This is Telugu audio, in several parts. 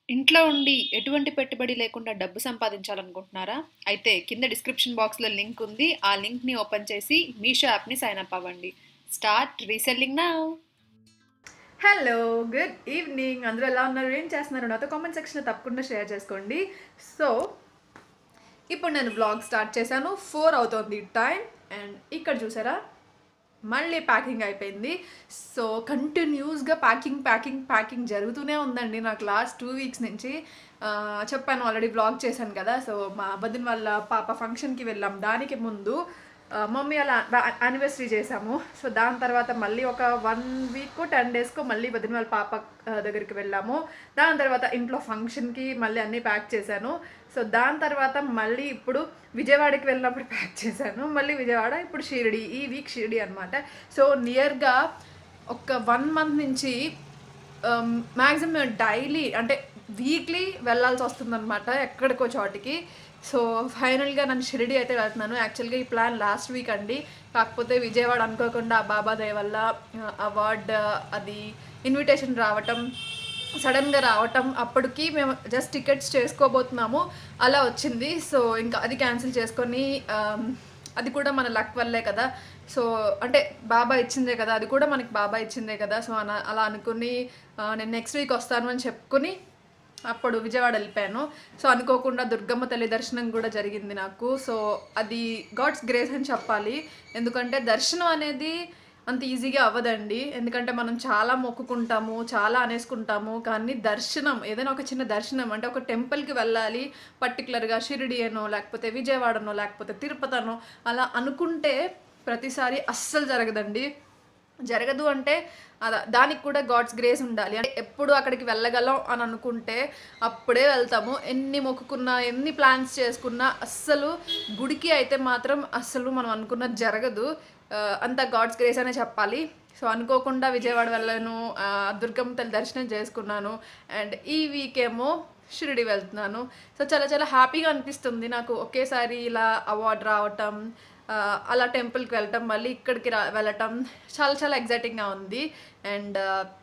ఇంట్లో ఉండి ఎటువంటి పెట్టుబడి లేకుండా డబ్బు సంపాదించాలనుకుంటున్నారా? అయితే కింద డిస్క్రిప్షన్ బాక్స్‌లో లింక్ ఉంది. ఆ లింక్‌ని ఓపెన్ చేసి మీషో యాప్‌ని సైన్ అప్ అవ్వండి. Start reselling now. Hello good evening అందరూ ఎలా ఉన్నారు ఏం చేస్తున్నారు నాతో కామెంట్ సెక్షన్లో తప్పకుండా షేర్ చేసుకోండి సో ఇప్పుడు నేను బ్లాగ్ స్టార్ట్ చేశాను ఫోర్ అవుతుంది టైం అండ్ ఇక్కడ చూసారా మళ్ళీ ప్యాకింగ్ అయిపోయింది సో కంటిన్యూస్గా ప్యాకింగ్ ప్యాకింగ్ ప్యాకింగ్ జరుగుతూనే ఉందండి నాకు లాస్ట్ టూ వీక్స్ నుంచి ఆ, చెప్పాను ఆల్రెడీ బ్లాగ్ చేశాను కదా సో మా వదిన వాళ్ళ పాప ఫంక్షన్కి వెళ్ళాం దానికి ముందు ఆ, మమ్మీ అలా యానివర్సరీ చేసాము సో దాని తర్వాత మళ్ళీ ఒక వన్ వీక్ టెన్ డేస్కో మళ్ళీ వదిన వాళ్ళ పాప ఆ, దగ్గరికి వెళ్ళాము దాని తర్వాత ఇంట్లో ఫంక్షన్కి మళ్ళీ అన్నీ ప్యాక్ చేశాను సో దాని తర్వాత మళ్ళీ ఇప్పుడు విజయవాడకి వెళ్ళినప్పుడు ప్యాక్ చేశాను మళ్ళీ విజయవాడ ఇప్పుడు షిరిడి ఈ వీక్ షిరిడి అనమాట సో నియర్గా ఒక వన్ మంత్ నుంచి మ్యాక్సిమం డైలీ అంటే వీక్లీ వెళ్ళాల్సి వస్తుందన్నమాట ఎక్కడికో చోటికి సో ఫైనల్గా నేను షిరిడి అయితే వెళ్తున్నాను యాక్చువల్గా ఈ ప్లాన్ లాస్ట్ వీక్ అండి కాకపోతే విజయవాడ అనుకోకుండా ఆ బాబా దయ వల్ల అవార్డ్ అది ఇన్విటేషన్ రావటం సడన్గా రావటం అప్పటికి మేము జస్ట్ టికెట్స్ చేసుకోబోతున్నాము అలా వచ్చింది సో ఇంకా అది క్యాన్సిల్ చేసుకొని ఆమ్, అది కూడా మన లక్ వల్లే కదా సో అంటే బాబా ఇచ్చిందే కదా అది కూడా మనకి బాబా ఇచ్చిందే కదా సో అన అలా అనుకుని ఆ, నేను నెక్స్ట్ వీక్ వస్తాను అని చెప్పుకుని అప్పుడు విజయవాడ వెళ్ళిపోయాను సో అనుకోకుండా దుర్గమ్మ తల్లి దర్శనం కూడా జరిగింది నాకు సో అది గాడ్స్ గ్రేస్ అని చెప్పాలి ఎందుకంటే దర్శనం అనేది అంత ఈజీగా అవ్వదండి ఎందుకంటే మనం చాలా మొక్కుకుంటాము చాలా అనేసుకుంటాము కానీ దర్శనం ఏదైనా ఒక చిన్న దర్శనం అంటే ఒక టెంపుల్కి వెళ్ళాలి పర్టికులర్గా షిరిడి అనో లేకపోతే విజయవాడనో లేకపోతే తిరుపతనో అలా అనుకుంటే ప్రతిసారి అస్సలు జరగదండి జరగదు అంటే అద- దానికి కూడా గాడ్స్ గ్రేస్ ఉండాలి అంటే ఎప్పుడు అక్కడికి వెళ్ళగలం అని అనుకుంటే అప్పుడే వెళ్తాము ఎన్ని మొక్కుకున్నా ఎన్ని ప్లాన్స్ చేసుకున్నా అస్సలు గుడికి అయితే మాత్రం అస్సలు మనం అనుకున్నది జరగదు ఆ, అంతా గాడ్స్ గ్రేస్ అనే చెప్పాలి సో అనుకోకుండా విజయవాడ వెళ్ళాను ఆ, దుర్గమ్మ తల్లి దర్శనం చేసుకున్నాను అండ్ ఈ వీక్ ఏమో షిరిడి వెళ్తున్నాను సో చాలా చాలా హ్యాపీగా అనిపిస్తుంది నాకు ఒకేసారి ఇలా అవార్డు రావటం ఆ, అలా టెంపుల్కి వెళ్ళటం మళ్ళీ ఇక్కడికి రా వెళ్ళటం చాలా చాలా ఎగ్జైటింగ్గా ఉంది అండ్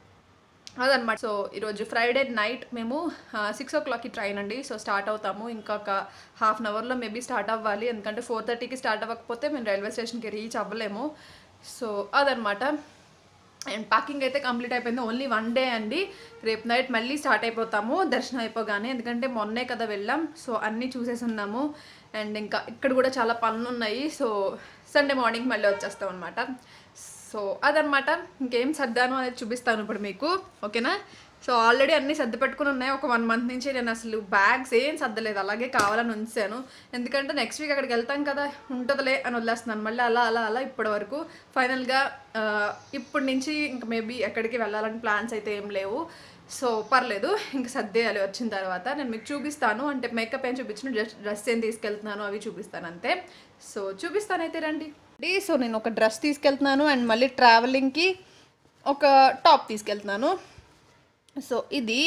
అదనమాట సో ఈరోజు ఫ్రైడే నైట్ మేము సిక్స్ ఓ క్లాక్కి ట్రైన్ అండి సో స్టార్ట్ అవుతాము ఇంకొక హాఫ్ అన్ అవర్లో మేబీ స్టార్ట్ అవ్వాలి ఎందుకంటే ఫోర్ థర్టీకి స్టార్ట్ అవ్వకపోతే మేము రైల్వే స్టేషన్కి రీచ్ అవ్వలేము సో అదనమాట అండ్ ప్యాకింగ్ అయితే కంప్లీట్ అయిపోయింది ఓన్లీ వన్ డే అండి రేపు నైట్ మళ్ళీ స్టార్ట్ అయిపోతాము దర్శనం అయిపోగానే ఎందుకంటే మొన్నే కదా వెళ్ళాం సో అన్నీ చూసేసి ఉన్నాము అండ్ ఇంకా ఇక్కడ కూడా చాలా పనులు ఉన్నాయి సో సండే మార్నింగ్ మళ్ళీ వచ్చేస్తాం అనమాట సో అదనమాట ఇంకేం సర్దాను అనేది చూపిస్తాను ఇప్పుడు మీకు ఓకేనా సో ఆల్రెడీ అన్నీ సర్ది పెట్టుకుని ఉన్నాయి ఒక వన్ మంత్ నుంచి నేను అసలు బ్యాగ్స్ ఏం సర్దలేదు అలాగే కావాలని ఉంచాను ఎందుకంటే నెక్స్ట్ వీక్ అక్కడికి వెళ్తాం కదా ఉంటుందిలే అని వదిలేస్తున్నాను మళ్ళీ అలా అలా అలా ఇప్పటి వరకు ఫైనల్గా ఇప్పటి నుంచి ఇంకా మేబీ ఎక్కడికి వెళ్ళాలని ప్లాన్స్ అయితే ఏం లేవు సో పర్లేదు ఇంకా సర్దేయాలి వచ్చిన తర్వాత నేను మీకు చూపిస్తాను అంటే మేకప్ ఏం చూపించిన డ్రెస్ డ్రెస్ ఏం తీసుకెళ్తున్నాను అవి చూపిస్తాను అంతే సో చూపిస్తాను అయితే రండి సో నేను ఒక డ్రెస్ తీసుకెళ్తున్నాను అండ్ మళ్ళీ ట్రావెలింగ్కి ఒక టాప్ తీసుకెళ్తున్నాను సో ఇది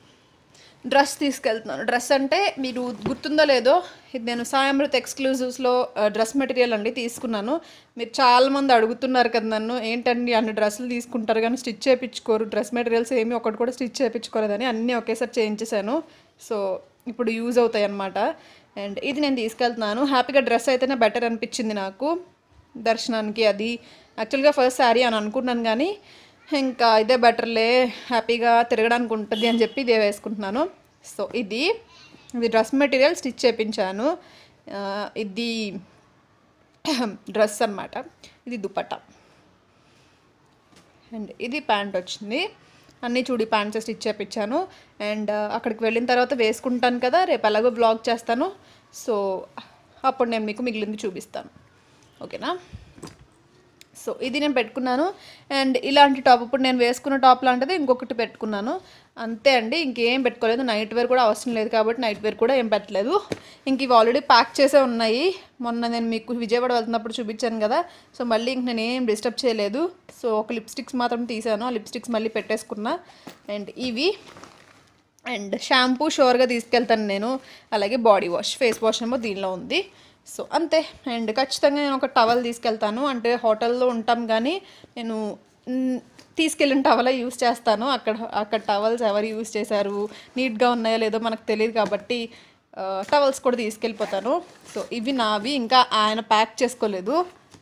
డ్రెస్ తీసుకెళ్తున్నాను డ్రెస్ అంటే మీరు గుర్తుందో లేదో ఇది నేను సాయమృత్ ఎక్స్క్లూజివ్స్లో డ్రెస్ మెటీరియల్ అండి తీసుకున్నాను మీరు చాలామంది అడుగుతున్నారు కదా నన్ను ఏంటండి అన్ని డ్రెస్సులు తీసుకుంటారు కానీ స్టిచ్ చేయించుకోరు డ్రెస్ మెటీరియల్స్ ఏమి ఒకటి కూడా స్టిచ్ చేయించుకోలేదని అన్నీ ఒకేసారి చేయించేసాను సో ఇప్పుడు యూజ్ అవుతాయి అన్నమాట అండ్ ఇది నేను తీసుకెళ్తున్నాను హ్యాపీగా డ్రెస్ అయితేనే బెటర్ అనిపించింది నాకు దర్శనానికి అది యాక్చువల్గా ఫస్ట్ శారీ అని అనుకున్నాను కానీ ఇంకా ఇదే బెటర్లే హ్యాపీగా తిరగడానికి ఉంటుంది అని చెప్పి ఇదే వేసుకుంటున్నాను సో ఇది ఇది డ్రెస్ మెటీరియల్ స్టిచ్ చేయించాను ఆ, ఇది డ్రెస్ అన్నమాట ఇది దుపట్టా అండ్ ఇది ప్యాంట్ వచ్చింది అన్నీ చూడి ప్యాంట్స్ స్టిచ్ చేయించాను అండ్ అక్కడికి వెళ్ళిన తర్వాత వేసుకుంటాను కదా రేపు ఎలాగో బ్లాగ్ చేస్తాను సో అప్పుడు నేను మీకు మిగిలింది చూపిస్తాను ఓకేనా సో ఇది నేను పెట్టుకున్నాను అండ్ ఇలాంటి టాప్ ఇప్పుడు నేను వేసుకున్న టాప్ లాంటిది ఇంకొకటి పెట్టుకున్నాను అంతే అండి ఇంకేం పెట్టుకోలేదు నైట్ వేర్ కూడా అవసరం లేదు కాబట్టి నైట్ వేర్ కూడా ఏం పెట్టలేదు ఇంక ఇవి ఆల్రెడీ ప్యాక్ చేసే ఉన్నాయి మొన్న నేను మీకు విజయవాడ వెళ్తున్నప్పుడు చూపించాను కదా సో మళ్ళీ ఇంక నేను ఏం డిస్టర్బ్ చేయలేదు సో ఒక లిప్స్టిక్స్ మాత్రం తీసాను ఆ లిప్స్టిక్స్ మళ్ళీ పెట్టేసుకున్నా అండ్ ఇవి అండ్ షాంపూ షోర్గా తీసుకెళ్తాను నేను అలాగే బాడీ వాష్ ఫేస్ వాష్ ఏమో దీనిలో ఉంది సో అంతే అండ్ ఖచ్చితంగా నేను ఒక టవల్ తీసుకెళ్తాను అంటే హోటల్లో ఉంటాం కానీ నేను మ్, తీసుకెళ్ళిన టవలే యూస్ చేస్తాను అక్కడ అక్కడ టవల్స్ ఎవరు యూస్ చేశారు నీట్గా ఉన్నాయో లేదో మనకు తెలియదు కాబట్టి టవల్స్ కూడా తీసుకెళ్ళిపోతాను సో ఇవి నావి ఇంకా ఆయన ప్యాక్ చేసుకోలేదు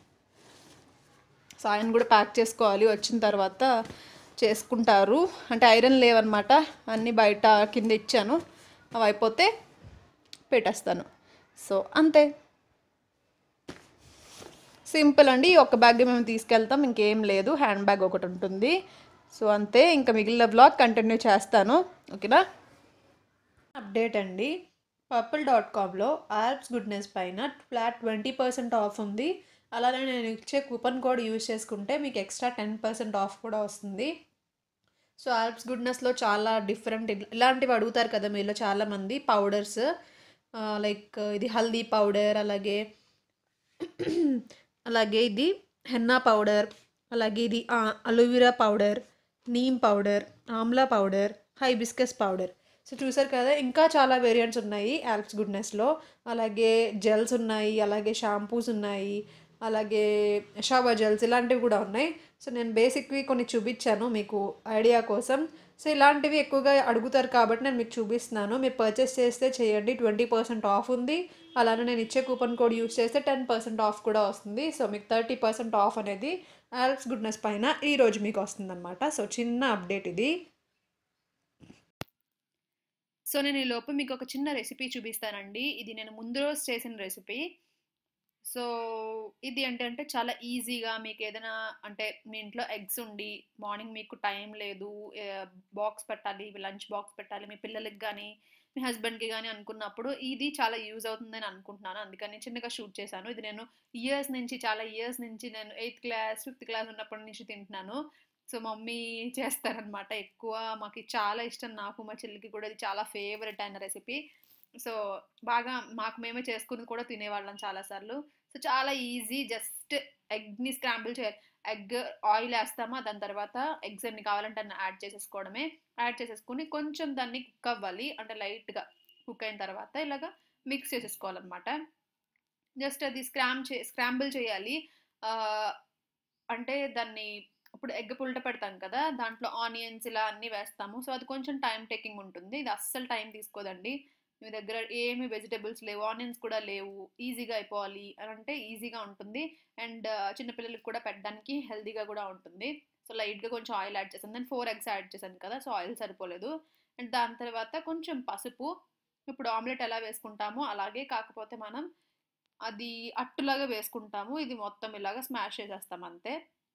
సో ఆయన కూడా ప్యాక్ చేసుకోవాలి వచ్చిన తర్వాత చేసుకుంటారు అంటే ఐరన్ లేవన్నమాట అన్నీ బయట కింద ఇచ్చాను అవి అయిపోతే పెట్టేస్తాను సో అంతే సింపుల్ అండి ఈ ఒక్క బ్యాగ్ మేము తీసుకెళ్తాం ఇంకేం లేదు హ్యాండ్ బ్యాగ్ ఒకటి ఉంటుంది సో అంతే ఇంకా మిగిలిన బ్లాగ్ కంటిన్యూ చేస్తాను ఓకేనా అప్డేట్ అండి పర్పుల్ డాట్ కామ్లో ఆల్ప్స్ గుడ్నెస్ పైన ఫ్లాట్ ట్వంటీ పర్సెంట్ ఆఫ్ ఉంది అలానే నేను ఇచ్చే కూపన్ కోడ్ యూజ్ చేసుకుంటే మీకు ఎక్స్ట్రా టెన్ పర్సెంట్ ఆఫ్ కూడా వస్తుంది సో ఆల్ప్స్ గుడ్నెస్లో చాలా డిఫరెంట్ ఇలాంటివి అడుగుతారు కదా మీలో చాలామంది పౌడర్స్ లైక్ ఇది హల్దీ పౌడర్ అలాగే అలాగే ఇది హెన్నా పౌడర్ అలాగే ఇది aloe vera powder neem powder amla powder hibiscus powder so చూసారు కదా ఇంకా చాలా వేరియంట్స్ ఉన్నాయి ఆల్ప్స్ గుడ్నెస్లో అలాగే జెల్స్ ఉన్నాయి అలాగే షాంపూస్ ఉన్నాయి అలాగే షవర్ జెల్స్ ఇలాంటివి కూడా ఉన్నాయి సో నేను బేసిక్వి కొన్ని చూపించాను మీకు ఐడియా కోసం సో ఇలాంటివి ఎక్కువగా అడుగుతారు కాబట్టి నేను మీకు చూపిస్తున్నాను మీరు పర్చేస్ చేస్తే చేయండి ట్వంటీ పర్సెంట్ ఆఫ్ ఉంది అలానే నేను ఇచ్చే కూపన్ కోడ్ యూస్ చేస్తే టెన్ పర్సెంట్ ఆఫ్ కూడా వస్తుంది సో మీకు థర్టీ పర్సెంట్ ఆఫ్ అనేది ఆల్ప్స్ గుడ్నెస్ పైన ఈరోజు మీకు వస్తుందన్నమాట సో చిన్న అప్డేట్ ఇది సో నేను ఈ లోపు మీకు ఒక చిన్న రెసిపీ చూపిస్తానండి ఇది నేను ముందు రోజు చేసిన రెసిపీ సో ఇది ఏంటంటే చాలా ఈజీగా మీకు ఏదైనా అంటే మీ ఇంట్లో ఎగ్స్ ఉండి మార్నింగ్ మీకు టైం లేదు బాక్స్ పెట్టాలి లంచ్ బాక్స్ పెట్టాలి మీ పిల్లలకి కానీ మీ హస్బెండ్కి కానీ అనుకున్నప్పుడు ఇది చాలా యూజ్ అవుతుందని అనుకుంటున్నాను అందుకని చిన్నగా షూట్ చేశాను ఇది నేను ఇయర్స్ నుంచి చాలా ఇయర్స్ నుంచి నేను ఎయిత్ క్లాస్ ఫిఫ్త్ క్లాస్ ఉన్నప్పటి నుంచి తింటున్నాను సో మమ్మీ చేస్తారనమాట ఎక్కువ మాకు చాలా ఇష్టం నాకు మా చెల్లికి కూడా ఇది చాలా ఫేవరెట్ అయిన రెసిపీ సో బాగా మాకు మేమే చేసుకుని కూడా తినేవాళ్ళం చాలాసార్లు సో చాలా ఈజీ జస్ట్ ఎగ్ని స్క్రాంబుల్ చేయాలి ఎగ్ ఆయిల్ వేస్తామా దాని తర్వాత ఎగ్స్ ఎన్ని కావాలంటే అన్ని యాడ్ చేసేసుకోవడమే యాడ్ చేసేసుకుని కొంచెం దాన్ని కుక్ అవ్వాలి అంటే లైట్గా కుక్ అయిన తర్వాత ఇలాగా మిక్స్ చేసేసుకోవాలన్నమాట జస్ట్ అది స్క్రామ్ చే స్క్రాంబుల్ చేయాలి అంటే దాన్ని ఇప్పుడు ఎగ్ పుల్ట పెడతాం కదా దాంట్లో ఆనియన్స్ ఇలా అన్నీ వేస్తాము సో అది కొంచెం టైం టేకింగ్ ఉంటుంది ఇది అస్సలు టైం తీసుకోదండి మీ దగ్గర ఏమి వెజిటేబుల్స్ లేవు ఆనియన్స్ కూడా లేవు ఈజీగా అయిపోవాలి అని అంటే ఈజీగా ఉంటుంది అండ్ చిన్నపిల్లలకి కూడా పెట్టడానికి హెల్తీగా కూడా ఉంటుంది సో లైట్గా కొంచెం ఆయిల్ యాడ్ చేశాను నేను ఫోర్ ఎగ్స్ యాడ్ చేశాను కదా సో ఆయిల్ సరిపోలేదు అండ్ దాని తర్వాత కొంచెం పసుపు ఇప్పుడు ఆమ్లెట్ ఎలా వేసుకుంటామో అలాగే కాకపోతే మనం అది అట్టులాగా వేసుకుంటాము ఇది మొత్తం ఇలాగా స్మాష్ చేసేస్తాం అంతే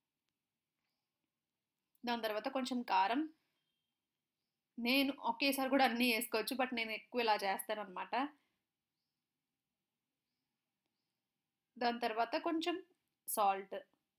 దాని తర్వాత కొంచెం కారం నేను ఒకేసారి కూడా అన్నీ వేసుకోవచ్చు బట్ నేను ఎక్కువ ఇలా చేస్తాను అనమాట దాని తర్వాత కొంచెం సాల్ట్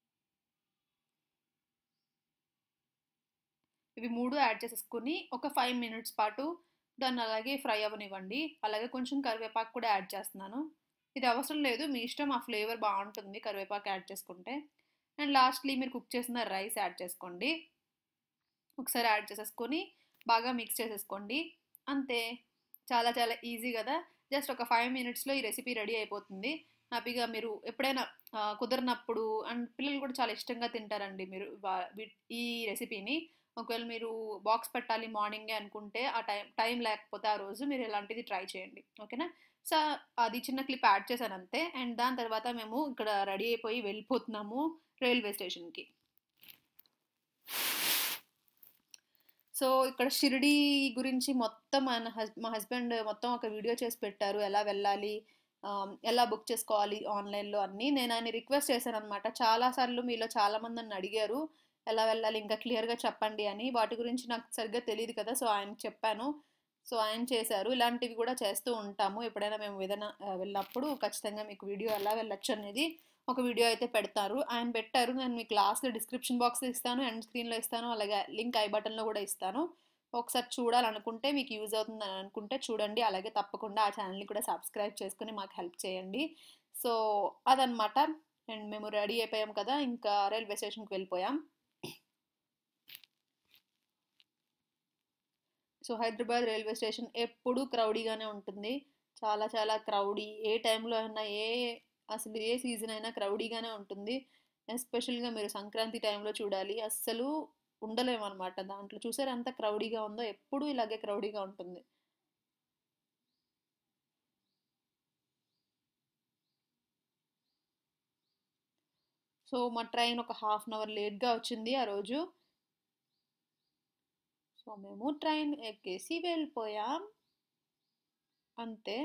ఇవి మూడు యాడ్ చేసేసుకుని ఒక ఫైవ్ మినిట్స్ పాటు దాన్ని అలాగే ఫ్రై అవ్వనివ్వండి అలాగే కొంచెం కరివేపాకు కూడా యాడ్ చేస్తున్నాను ఇది అవసరం లేదు మీ ఇష్టం ఆ ఫ్లేవర్ బాగుంటుంది కరివేపాకు యాడ్ చేసుకుంటే అండ్ లాస్ట్లీ మీరు కుక్ చేసిన రైస్ యాడ్ చేసుకోండి ఒకసారి యాడ్ చేసేసుకొని బాగా మిక్స్ చేసేసుకోండి అంతే చాలా చాలా ఈజీ కదా జస్ట్ ఒక ఫైవ్ మినిట్స్లో ఈ రెసిపీ రెడీ అయిపోతుంది హ్యాపీగా మీరు ఎప్పుడైనా కుదరినప్పుడు అండ్ పిల్లలు కూడా చాలా ఇష్టంగా తింటారండి మీరు ఈ రెసిపీని ఒకవేళ మీరు బాక్స్ పెట్టాలి మార్నింగే అనుకుంటే ఆ టైం టైం లేకపోతే ఆ రోజు మీరు ఇలాంటిది ట్రై చేయండి ఓకేనా సో అది చిన్న క్లిప్ యాడ్ చేశాను అంతే అండ్ దాని తర్వాత మేము ఇక్కడ రెడీ అయిపోయి వెళ్ళిపోతున్నాము రైల్వే స్టేషన్కి సో ఇక్కడ షిరిడి గురించి మొత్తం మన హస్ మా హస్బెండ్ మొత్తం ఒక వీడియో చేసి పెట్టారు ఎలా వెళ్ళాలి ఎలా బుక్ చేసుకోవాలి ఆన్లైన్లో అన్నీ నేను ఆయన రిక్వెస్ట్ చేశాను అనమాట చాలాసార్లు మీలో చాలామంది నన్ను అడిగారు ఎలా వెళ్ళాలి ఇంకా క్లియర్గా చెప్పండి అని వాటి గురించి నాకు సరిగ్గా తెలియదు కదా సో ఆయన చెప్పాను సో ఆయన చేశారు ఇలాంటివి కూడా చేస్తూ ఉంటాము ఎప్పుడైనా మేము ఏదైనా వెళ్ళినప్పుడు ఖచ్చితంగా మీకు వీడియో ఎలా వెళ్ళొచ్చు అనేది ఒక వీడియో అయితే పెడతారు ఆయన పెట్టారు నేను మీకు లాస్ట్లో డిస్క్రిప్షన్ బాక్స్లో ఇస్తాను ఎండ్ స్క్రీన్లో ఇస్తాను అలాగే లింక్ ఐ బటన్లో కూడా ఇస్తాను ఒకసారి చూడాలనుకుంటే మీకు యూజ్ అవుతుంది అని అనుకుంటే చూడండి అలాగే తప్పకుండా ఆ ఛానల్ని కూడా సబ్స్క్రైబ్ చేసుకుని మాకు హెల్ప్ చేయండి సో అదనమాట అండ్ మేము రెడీ అయిపోయాం కదా ఇంకా రైల్వే స్టేషన్కి వెళ్ళిపోయాం సో హైదరాబాద్ రైల్వే స్టేషన్ ఎప్పుడూ క్రౌడీగానే ఉంటుంది చాలా చాలా క్రౌడీ ఏ టైంలో అయినా ఏ అసలు ఏ సీజన్ అయినా క్రౌడీగానే ఉంటుంది ఎస్పెషల్గా మీరు సంక్రాంతి టైంలో చూడాలి అస్సలు ఉండలేమనమాట దాంట్లో చూసారా ఎంత క్రౌడీగా ఉందో ఎప్పుడూ ఇలాగే క్రౌడీగా ఉంటుంది సో మా ట్రైన్ ఒక హాఫ్ అన్ అవర్ లేట్గా వచ్చింది ఆ రోజు సో మేము ట్రైన్ ఎక్కేసి వెళ్ళిపోయాం అంతే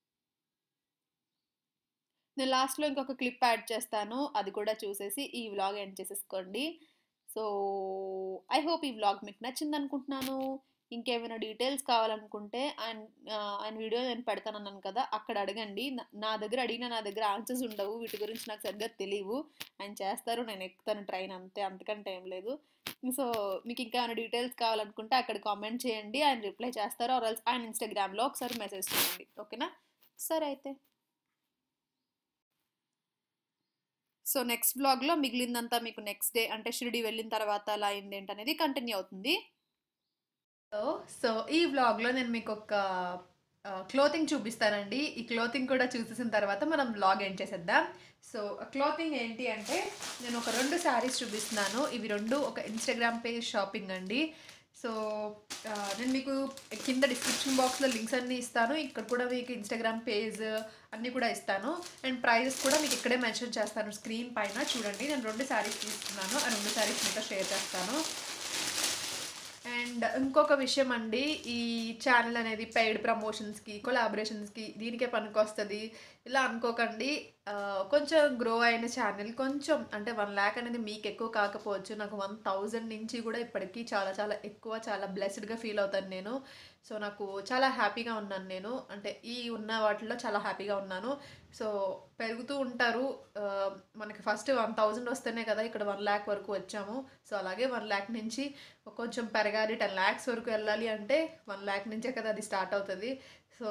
నేను లాస్ట్లో ఇంకొక క్లిప్ యాడ్ చేస్తాను అది కూడా చూసేసి ఈ వ్లాగ్ ఎండ్ చేసేసుకోండి సో ఐ హోప్ ఈ వ్లాగ్ మీకు నచ్చింది అనుకుంటున్నాను ఇంకేమైనా డీటెయిల్స్ కావాలనుకుంటే ఆయన ఆయన వీడియో నేను పెడతానన్నాను కదా అక్కడ అడగండి నా- నా దగ్గర అడిగిన నా దగ్గర ఆన్సర్స్ ఉండవు వీటి గురించి నాకు సరిగ్గా తెలియవు ఆయన చేస్తారు నేను ఎక్కుతాను ట్రైన్ అంతే అంతకంటే ఏం లేదు సో మీకు ఇంకా ఏమైనా డీటెయిల్స్ కావాలనుకుంటే అక్కడ కామెంట్ చేయండి ఆయన రిప్లై చేస్తారు ఆర్ ఎల్స్ ఆయన ఇన్స్టాగ్రామ్లో ఒకసారి మెసేజ్ చేయండి ఓకేనా సరే అయితే సో నెక్స్ట్ బ్లాగ్లో మిగిలిందంతా మీకు నెక్స్ట్ డే అంటే షిరిడి వెళ్ళిన తర్వాత అలా అయింది ఏంటనేది కంటిన్యూ అవుతుంది సో సో ఈ వ్లాగ్లో నేను మీకు ఒక క్లోతింగ్ చూపిస్తానండి ఈ క్లోతింగ్ కూడా చూసేసిన తర్వాత మనం వ్లాగ్ ఎండ్ చేసేద్దాం సో క్లోతింగ్ ఏంటి అంటే నేను ఒక రెండు శారీస్ చూపిస్తున్నాను ఇవి రెండు ఒక ఇన్స్టాగ్రామ్ పేజ్ షాపింగ్ అండి సో ఆ, నేను మీకు కింద డిస్క్రిప్షన్ బాక్స్లో లింక్స్ అన్నీ ఇస్తాను ఇక్కడ కూడా మీకు ఇన్స్టాగ్రామ్ పేజ్ అన్నీ కూడా ఇస్తాను అండ్ ప్రైజెస్ కూడా మీకు ఇక్కడే మెన్షన్ చేస్తాను స్క్రీన్ పైన చూడండి నేను రెండు శారీస్ తీసుకున్నాను ఆ రెండు శారీస్ మీతో షేర్ చేస్తాను అండ్ ఇంకొక విషయం అండి ఈ ఛానల్ అనేది పెయిడ్ ప్రమోషన్స్కి కొలాబరేషన్స్కి దీనికే పనికొస్తుంది ఇలా అనుకోకండి ఆ, కొంచెం గ్రో అయిన ఛానల్ కొంచెం అంటే వన్ ల్యాక్ అనేది మీకు ఎక్కువ కాకపోవచ్చు నాకు వన్ థౌజండ్ నుంచి కూడా ఇప్పటికీ చాలా చాలా ఎక్కువ చాలా బ్లెస్డ్గా ఫీల్ అవుతాను నేను సో నాకు చాలా హ్యాపీగా ఉన్నాను నేను అంటే ఈ ఉన్న వాటిల్లో చాలా హ్యాపీగా ఉన్నాను సో పెరుగుతూ ఉంటారు ఆ, మనకి ఫస్ట్ వన్ థౌజండ్ వస్తేనే కదా ఇక్కడ వన్ ల్యాక్ వరకు వచ్చాము సో అలాగే వన్ ల్యాక్ నుంచి కొంచెం పెరగాలి టెన్ ల్యాక్స్ వరకు వెళ్ళాలి అంటే వన్ ల్యాక్ నుంచే కదా అది స్టార్ట్ అవుతుంది సో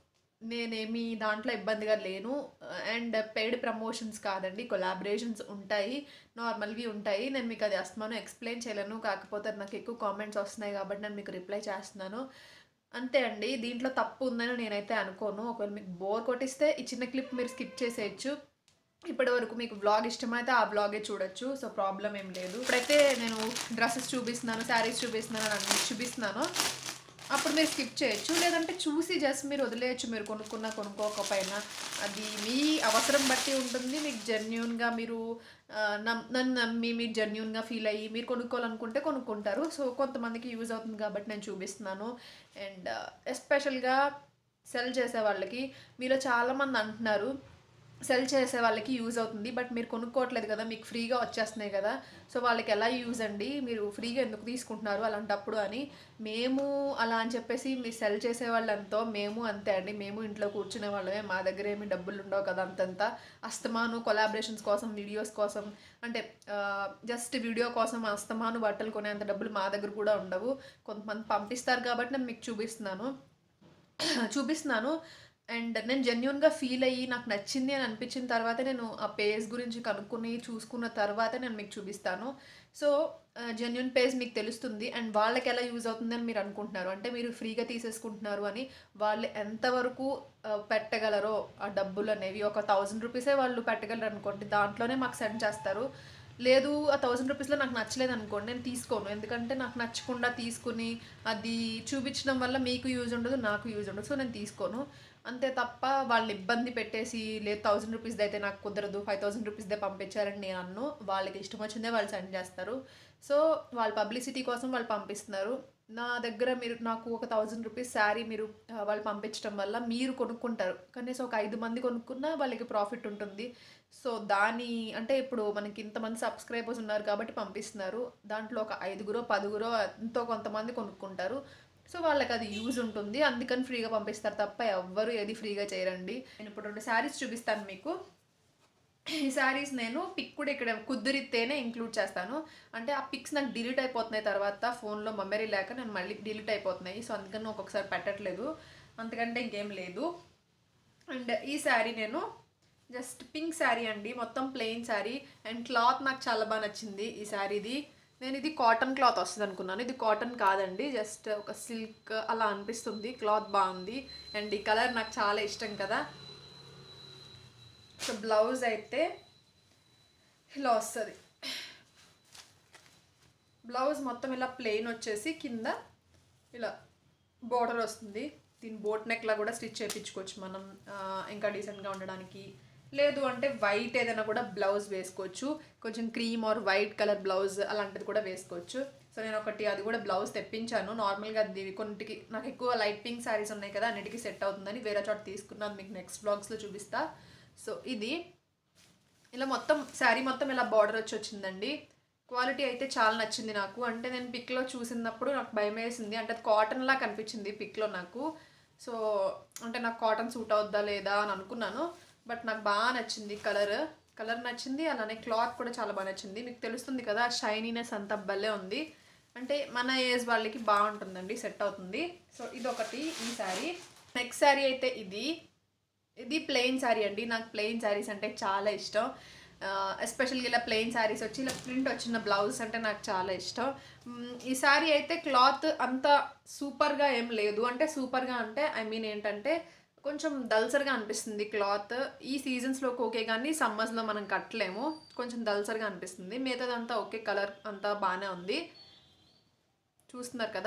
నేనేమి దాంట్లో ఇబ్బందిగా లేను అండ్ పెయిడ్ ప్రమోషన్స్ కాదండి కొలాబరేషన్స్ ఉంటాయి నార్మల్వి ఉంటాయి నేను మీకు అది అస్తమానం ఎక్స్ప్లెయిన్ చేయలేను కాకపోతే నాకు ఎక్కువ కామెంట్స్ వస్తున్నాయి కాబట్టి నేను మీకు రిప్లై చేస్తున్నాను అంతే అండి దీంట్లో తప్పు ఉందని నేనైతే అనుకోను ఒకవేళ మీకు బోర్ కొట్టిస్తే ఈ చిన్న క్లిప్ మీరు స్కిప్ చేసేయచ్చు ఇప్పటి వరకు మీకు బ్లాగ్ ఇష్టమైతే ఆ బ్లాగే చూడొచ్చు సో ప్రాబ్లం ఏం లేదు ఇప్పుడైతే నేను డ్రెస్సెస్ చూపిస్తున్నాను శారీస్ చూపిస్తున్నాను అన్ని చూపిస్తున్నాను అప్పుడు మీరు స్కిప్ చేయొచ్చు లేదంటే చూసి జస్ట్ మీరు వదిలేయచ్చు మీరు కొనుక్కున్న కొనుక్కోకపోయినా అది మీ అవసరం బట్టి ఉంటుంది మీకు జెన్యున్గా మీరు ఆ, నమ్- నన్ను నమ్మి మీరు జెన్యున్గా ఫీల్ అయ్యి మీరు కొనుక్కోవాలనుకుంటే కొనుక్కుంటారు సో కొంతమందికి యూజ్ అవుతుంది కాబట్టి నేను చూపిస్తున్నాను అండ్ ఎస్పెషల్గా సెల్ చేసే వాళ్ళకి మీలో చాలామంది అంటున్నారు సెల్ చేసే వాళ్ళకి యూజ్ అవుతుంది బట్ మీరు కొనుక్కోవట్లేదు కదా మీకు ఫ్రీగా వచ్చేస్తున్నాయి కదా సో వాళ్ళకి ఎలా యూజ్ అండి మీరు ఫ్రీగా ఎందుకు తీసుకుంటున్నారు అలాంటప్పుడు అని మేము అలా అని చెప్పేసి మీరు సెల్ చేసే వాళ్ళంతో మేము అంతే అండి మేము ఇంట్లో కూర్చునే వాళ్ళమే మా దగ్గర ఏమి డబ్బులు ఉండవు కదా అంతంతా అస్తమాను కొలాబరేషన్స్ కోసం వీడియోస్ కోసం అంటే జస్ట్ వీడియో కోసం అస్తమాను బట్టలు కొనేంత డబ్బులు మా దగ్గర కూడా ఉండవు కొంతమంది పంపిస్తారు కాబట్టి నేను మీకు చూపిస్తున్నాను చూపిస్తున్నాను అండ్ నేను జెన్యున్గా ఫీల్ అయ్యి నాకు నచ్చింది అని అనిపించిన తర్వాత నేను ఆ పేజ్ గురించి కనుక్కుని చూసుకున్న తర్వాత నేను మీకు చూపిస్తాను సో జెన్యున్ పేజ్ మీకు తెలుస్తుంది అండ్ వాళ్ళకి ఎలా యూజ్ అవుతుంది అని మీరు అనుకుంటున్నారు అంటే మీరు ఫ్రీగా తీసేసుకుంటున్నారు అని వాళ్ళు ఎంతవరకు ఆ, పెట్టగలరో ఆ డబ్బులు అనేవి ఒక థౌజండ్ రూపీసే వాళ్ళు పెట్టగలరు అనుకోండి దాంట్లోనే మాకు సెండ్ చేస్తారు లేదు ఆ థౌజండ్ రూపీస్లో నాకు నచ్చలేదు అనుకోండి నేను తీసుకోను ఎందుకంటే నాకు నచ్చకుండా తీసుకుని అది చూపించడం వల్ల మీకు యూజ్ ఉండదు నాకు యూజ్ ఉండదు సో నేను తీసుకోను అంతే తప్ప వాళ్ళని ఇబ్బంది పెట్టేసి లేదు థౌజండ్ రూపీస్ది అయితే నాకు కుదరదు ఫైవ్ థౌజండ్ రూపీస్దే పంపించారని నేను అన్ను వాళ్ళకి ఇష్టం వచ్చిందే వాళ్ళు సెండ్ చేస్తారు సో వాళ్ళ పబ్లిసిటీ కోసం వాళ్ళు పంపిస్తున్నారు నా దగ్గర మీరు నాకు ఒక థౌజండ్ రూపీస్ శారీ మీరు ఆ, వాళ్ళు పంపించడం వల్ల మీరు కొనుక్కుంటారు కనీసం ఒక ఐదు మంది కొనుక్కున్నా వాళ్ళకి ప్రాఫిట్ ఉంటుంది సో దాని అంటే ఇప్పుడు మనకి ఇంతమంది సబ్స్క్రైబర్స్ ఉన్నారు కాబట్టి పంపిస్తున్నారు దాంట్లో ఒక ఐదుగురో పదుగురో ఎంతో కొంతమంది కొనుక్కుంటారు సో వాళ్ళకి అది యూజ్ ఉంటుంది అందుకని ఫ్రీగా పంపిస్తారు తప్ప ఎవ్వరు ఏది ఫ్రీగా చేయరండి నేను ఇప్పుడు రెండు శారీస్ చూపిస్తాను మీకు ఈ శారీస్ నేను పిక్ కూడా ఇక్కడ కుదిరితేనే ఇంక్లూడ్ చేస్తాను అంటే ఆ పిక్స్ నాకు డిలీట్ అయిపోతున్నాయి తర్వాత ఫోన్లో మెమరీ లేక నేను మళ్ళీ డిలీట్ అయిపోతున్నాయి సో అందుకని ఒక్కొక్కసారి పెట్టట్లేదు అంతకంటే ఇంకేం లేదు అండ్ ఈ శారీ నేను జస్ట్ పింక్ శారీ అండి మొత్తం ప్లెయిన్ శారీ అండ్ క్లాత్ నాకు చాలా బాగా నచ్చింది ఈ శారీది నేను ఇది కాటన్ క్లాత్ వస్తుంది అనుకున్నాను ఇది కాటన్ కాదండి జస్ట్ ఒక సిల్క్ అలా అనిపిస్తుంది క్లాత్ బాగుంది అండ్ ఈ కలర్ నాకు చాలా ఇష్టం కదా సో బ్లౌజ్ అయితే ఇలా వస్తుంది బ్లౌజ్ మొత్తం ఇలా ప్లెయిన్ వచ్చేసి కింద ఇలా బోర్డర్ వస్తుంది దీని బోట్ నెక్లా కూడా స్టిచ్ చేయించుకోవచ్చు మనం ఆ, ఇంకా డీసెంట్గా ఉండడానికి లేదు అంటే వైట్ ఏదైనా కూడా బ్లౌజ్ వేసుకోవచ్చు కొంచెం cream or white colour blouse అలాంటిది కూడా వేసుకోవచ్చు సో నేను ఒకటి అది కూడా బ్లౌజ్ తెప్పించాను నార్మల్గా అది కొన్నిటికి నాకు ఎక్కువ లైట్ పింక్ శారీస్ ఉన్నాయి కదా అన్నిటికీ సెట్ అవుతుందని వేరే చోట తీసుకున్నాను మీకు నెక్స్ట్ బ్లాగ్స్లో చూపిస్తా సో ఇది ఇలా మొత్తం శారీ మొత్తం ఇలా బార్డర్ వచ్చి వచ్చిందండి క్వాలిటీ అయితే చాలా నచ్చింది నాకు అంటే నేను పిక్లో చూసినప్పుడు నాకు భయం వేసింది అంటే కాటన్ లా కనిపించింది పిక్లో నాకు సో అంటే నాకు కాటన్ సూట్ అవుద్దా లేదా అని అనుకున్నాను బట్ నాకు బాగా నచ్చింది కలర్ కలర్ నచ్చింది అలానే క్లాత్ కూడా చాలా బాగా నచ్చింది మీకు తెలుస్తుంది కదా షైనీనెస్ అంతా భలే ఉంది అంటే మన ఏజ్ వాళ్ళకి బాగుంటుందండి సెట్ అవుతుంది సో ఇది ఒకటి ఈ శారీ నెక్స్ట్ శారీ అయితే ఇది ఇది ప్లెయిన్ శారీ అండి నాకు ప్లెయిన్ శారీస్ అంటే చాలా ఇష్టం ఎస్పెషల్గా ఇలా ప్లెయిన్ శారీస్ వచ్చి ఇలా ప్రింట్ వచ్చిన బ్లౌజ్ అంటే నాకు చాలా ఇష్టం మ్, ఈ శారీ అయితే క్లాత్ అంత సూపర్గా ఏం లేదు అంటే సూపర్గా అంటే ఐ మీన్ ఏంటంటే కొంచెం దల్సర్గా అనిపిస్తుంది క్లాత్ ఈ సీజన్స్లోకి ఓకే కానీ సమ్మర్స్లో మనం కట్టలేము కొంచెం దల్సర్గా అనిపిస్తుంది మిగతాదంతా ఓకే కలర్ అంతా బాగానే ఉంది చూస్తున్నారు కదా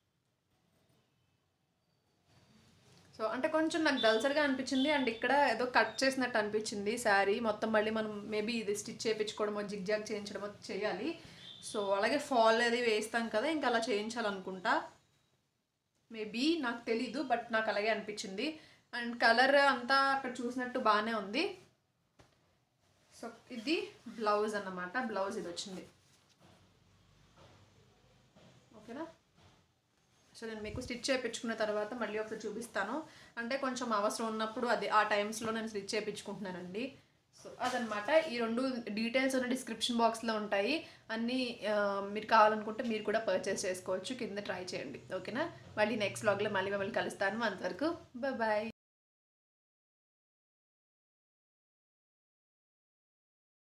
సో అంటే కొంచెం నాకు దల్సర్గా అనిపించింది అండ్ ఇక్కడ ఏదో కట్ చేసినట్టు అనిపించింది శారీ మొత్తం మళ్ళీ మనం మేబీ ఇది స్టిచ్ చేయించుకోవడమో జిగ్జాగ్ చేయించడమో చేయాలి సో అలాగే ఫాల్ అది వేస్తాం కదా ఇంకా అలా చేయించాలనుకుంటా మేబీ నాకు తెలీదు బట్ నాకు అలాగే అనిపించింది అండ్ కలర్ అంతా అక్కడ చూసినట్టు బాగానే ఉంది సో ఇది బ్లౌజ్ అన్నమాట బ్లౌజ్ ఇది వచ్చింది ఓకేనా సో నేను మీకు స్టిచ్ చేయించుకున్న తర్వాత మళ్ళీ ఒకసారి చూపిస్తాను అంటే కొంచెం అవసరం ఉన్నప్పుడు అది ఆ టైమ్స్లో నేను స్టిచ్ చేయించుకుంటున్నానండి సో అదనమాట ఈ రెండు డీటెయిల్స్ ఉన్న డిస్క్రిప్షన్ బాక్స్లో ఉంటాయి అన్నీ ఆ, మీరు కావాలనుకుంటే మీరు కూడా పర్చేస్ చేసుకోవచ్చు కింద ట్రై చేయండి ఓకేనా మళ్ళీ నెక్స్ట్ వ్లాగ్లో మళ్ళీ మిమ్మల్ని కలుస్తాను అంతవరకు బాయ్